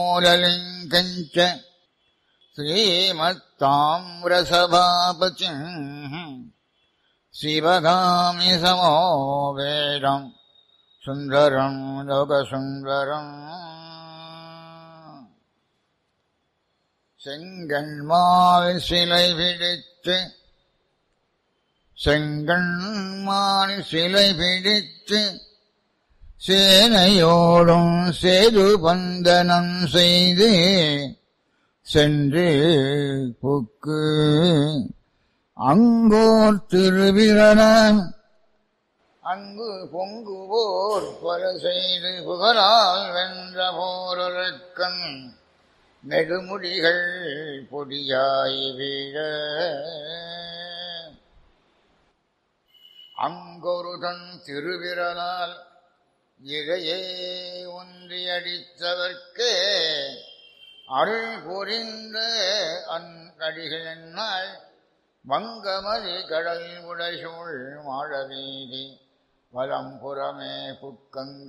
मूललिङ्गञ्च श्रीमत्ताम्रसभापतिम् शिवगामि समो वेदम् सुन्दरम् लोकसुन्दरम् செங்கண்மாவில் சிலை பிடித்து செங்கண்மான் சிலை பிடித்து சேனையோடும் சேது பந்தனம் செய்து சென்று புக்கு அங்கோர் திருவிரணன் அங்கு பொங்குவோர் பல செய்து புகழால் வென்ற போரொருக்கன் நெடுமுடிகள் பொடியாய் வீழ அங்கொருதன் திருவிரலால் இழையே ஒன்றியடித்தவர்க்கே அருள் புரிந்த அன்கடிகள் வங்கமதி கடல் உடைசூழ் மாழவீதி வலம்புறமே புக்கங்க